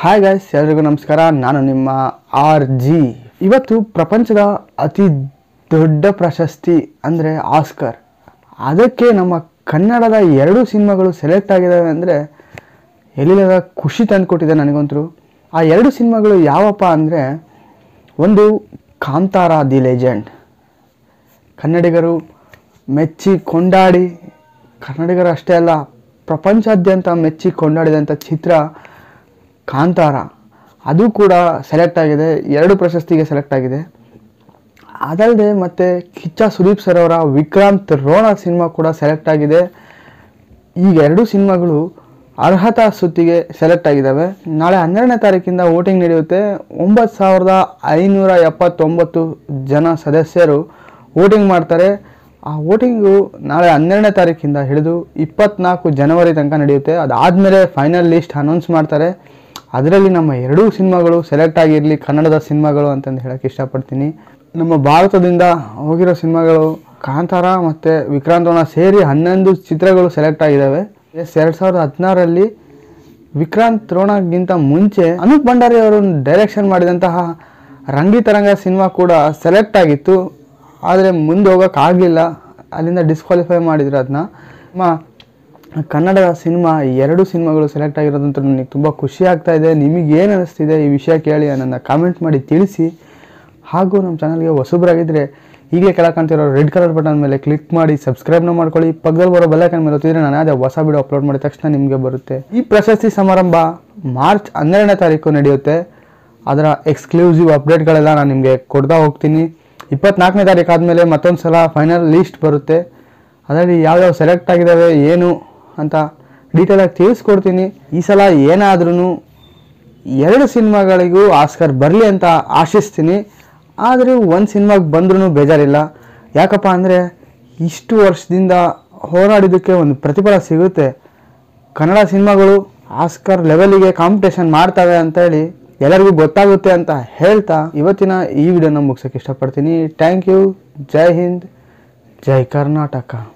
hi guys ಎಲ್ರಿಗೂ ನಮಸ್ಕಾರ ನಾನು ನಿಮ್ಮ ಆರ್ ಜಿ ಇವತ್ತು ಪ್ರಪಂಚದ ಅತಿ ದೊಡ್ಡ ಪ್ರಶಸ್ತಿ ಅಂದರೆ ಆಸ್ಕರ್ ಅದಕ್ಕೆ ನಮ್ಮ ಕನ್ನಡದ ಎರಡು ಸಿನಿಮಾಗಳು ಸೆಲೆಕ್ಟ್ ಆಗಿದ್ದಾವೆ ಅಂದರೆ ಎಲ್ಲಿಲ್ಲದ ಖುಷಿ ತಂದುಕೊಟ್ಟಿದೆ ನನಗಂತೂ ಆ ಎರಡು ಸಿನಿಮಾಗಳು ಯಾವಪ್ಪ ಅಂದರೆ ಒಂದು ಕಾಂತಾರ ದಿ ಲೆಜೆಂಡ್ ಕನ್ನಡಿಗರು ಮೆಚ್ಚಿ ಕೊಂಡಾಡಿ ಕನ್ನಡಿಗರು ಅಷ್ಟೇ ಅಲ್ಲ ಪ್ರಪಂಚಾದ್ಯಂತ ಮೆಚ್ಚಿ ಕೊಂಡಾಡಿದಂಥ ಚಿತ್ರ ಕಾಂತಾರ ಅದು ಕೂಡ ಸೆಲೆಕ್ಟ್ ಆಗಿದೆ ಎರಡು ಪ್ರಶಸ್ತಿಗೆ ಸೆಲೆಕ್ಟ್ ಆಗಿದೆ ಅದಲ್ಲದೆ ಮತ್ತು ಕಿಚ್ಚ ಸುದೀಪ್ ಸರ್ ಅವರ ವಿಕ್ರಾಂತ್ ರೋಣ ಸಿನಿಮಾ ಕೂಡ ಸೆಲೆಕ್ಟ್ ಆಗಿದೆ ಈಗ ಎರಡು ಸಿನಿಮಾಗಳು ಅರ್ಹತಾ ಸುತ್ತಿಗೆ ಸೆಲೆಕ್ಟ್ ಆಗಿದ್ದಾವೆ ನಾಳೆ ಹನ್ನೆರಡನೇ ತಾರೀಕಿಂದ ವೋಟಿಂಗ್ ನಡೆಯುತ್ತೆ ಒಂಬತ್ತು ಸಾವಿರದ ಐನೂರ ಎಪ್ಪತ್ತೊಂಬತ್ತು ಜನ ಸದಸ್ಯರು ವೋಟಿಂಗ್ ಮಾಡ್ತಾರೆ ಆ ವೋಟಿಂಗು ನಾಳೆ ಹನ್ನೆರಡನೇ ತಾರೀಕಿಂದ ಹಿಡಿದು ಇಪ್ಪತ್ನಾಲ್ಕು ಜನವರಿ ತನಕ ನಡೆಯುತ್ತೆ ಅದಾದಮೇಲೆ ಫೈನಲ್ ಲಿಸ್ಟ್ ಅನೌನ್ಸ್ ಮಾಡ್ತಾರೆ ಅದರಲ್ಲಿ ನಮ್ಮ ಎರಡೂ ಸಿನಿಮಾಗಳು ಸೆಲೆಕ್ಟ್ ಆಗಿರಲಿ ಕನ್ನಡದ ಸಿನಿಮಾಗಳು ಅಂತಂದು ಹೇಳಕ್ಕೆ ಇಷ್ಟಪಡ್ತೀನಿ ನಮ್ಮ ಭಾರತದಿಂದ ಹೋಗಿರೋ ಸಿನಿಮಾಗಳು ಕಾಂತಾರ ಮತ್ತು ವಿಕ್ರಾಂತೋಣ ಸೇರಿ ಹನ್ನೊಂದು ಚಿತ್ರಗಳು ಸೆಲೆಕ್ಟ್ ಆಗಿದ್ದಾವೆ ಎಸ್ ಎರಡು ಸಾವಿರದ ಹದಿನಾರರಲ್ಲಿ ವಿಕ್ರಾಂತ್ ರೋಣಗಿಂತ ಮುಂಚೆ ಅನೂಪ್ ಭಂಡಾರಿ ಅವರು ಡೈರೆಕ್ಷನ್ ಮಾಡಿದಂತಹ ರಂಗಿತರಂಗ ಸಿನಿಮಾ ಕೂಡ ಸೆಲೆಕ್ಟ್ ಆಗಿತ್ತು ಆದರೆ ಮುಂದೆ ಹೋಗೋಕ್ಕಾಗಲಿಲ್ಲ ಅಲ್ಲಿಂದ ಡಿಸ್ಕ್ವಾಲಿಫೈ ಮಾಡಿದ್ರು ಅದನ್ನ ನಮ್ಮ ಕನ್ನಡದ ಸಿನಿಮಾ ಎರಡು ಸಿನಿಮಾಗಳು ಸೆಲೆಕ್ಟ್ ಆಗಿರೋದಂತೂ ನನಗೆ ತುಂಬ ಖುಷಿ ಆಗ್ತಾ ಇದೆ ನಿಮಗೆ ಏನು ಅನಿಸ್ತಿದೆ ಈ ವಿಷಯ ಕೇಳಿ ನನ್ನ ಕಾಮೆಂಟ್ ಮಾಡಿ ತಿಳಿಸಿ ಹಾಗೂ ನಮ್ಮ ಚಾನಲ್ಗೆ ಹೊಸಬ್ರಾಗಿದ್ದರೆ ಈಗಲೇ ಕೆಳಕಂತಿರೋ ರೆಡ್ ಕಲರ್ ಬಟನ್ ಮೇಲೆ ಕ್ಲಿಕ್ ಮಾಡಿ ಸಬ್ಸ್ಕ್ರೈಬ್ನ ಮಾಡ್ಕೊಳ್ಳಿ ಪಕ್ಕದಲ್ಲಿ ಬರೋ ಬೆಲ್ಲೈಕನ್ ಮೇಲೆ ಒತ್ತಿದ್ರೆ ನಾನು ಅದೇ ಹೊಸ ವಿಡಿಯೋ ಅಪ್ಲೋಡ್ ಮಾಡಿದ ತಕ್ಷಣ ನಿಮಗೆ ಬರುತ್ತೆ ಈ ಪ್ರಶಸ್ತಿ ಸಮಾರಂಭ ಮಾರ್ಚ್ ಹನ್ನೆರಡನೇ ತಾರೀಕು ನಡೆಯುತ್ತೆ ಅದರ ಎಕ್ಸ್ಕ್ಲೂಸಿವ್ ಅಪ್ಡೇಟ್ಗಳೆಲ್ಲ ನಾನು ನಿಮಗೆ ಕೊಡ್ತಾ ಹೋಗ್ತೀನಿ ಇಪ್ಪತ್ನಾಲ್ಕನೇ ತಾರೀಕು ಆದಮೇಲೆ ಮತ್ತೊಂದು ಸಲ ಫೈನಲ್ ಲೀಸ್ಟ್ ಬರುತ್ತೆ ಅದರಲ್ಲಿ ಯಾವ್ಯಾವ ಸೆಲೆಕ್ಟ್ ಆಗಿದ್ದಾವೆ ಏನು ಅಂತ ಡೀಟೇಲಾಗಿ ತಿಳಿಸ್ಕೊಡ್ತೀನಿ ಈ ಸಲ ಏನಾದ್ರೂ ಎರಡು ಸಿನಿಮಾಗಳಿಗೂ ಆಸ್ಕರ್ ಬರಲಿ ಅಂತ ಆಶಿಸ್ತೀನಿ ಆದರೂ ಒಂದು ಸಿನಿಮಾಗೆ ಬಂದ್ರೂ ಬೇಜಾರಿಲ್ಲ ಯಾಕಪ್ಪ ಅಂದರೆ ಇಷ್ಟು ವರ್ಷದಿಂದ ಹೋರಾಡಿದ್ದಕ್ಕೆ ಒಂದು ಪ್ರತಿಫಲ ಸಿಗುತ್ತೆ ಕನ್ನಡ ಸಿನಿಮಾಗಳು ಆಸ್ಕರ್ ಲೆವೆಲಿಗೆ ಕಾಂಪಿಟೇಷನ್ ಮಾಡ್ತವೆ ಅಂತೇಳಿ ಎಲ್ಲರಿಗೂ ಗೊತ್ತಾಗುತ್ತೆ ಅಂತ ಹೇಳ್ತಾ ಇವತ್ತಿನ ಈ ವಿಡಿಯೋನ ಮುಗಿಸೋಕೆ ಇಷ್ಟಪಡ್ತೀನಿ ಥ್ಯಾಂಕ್ ಯು ಜೈ ಹಿಂದ್ ಜೈ ಕರ್ನಾಟಕ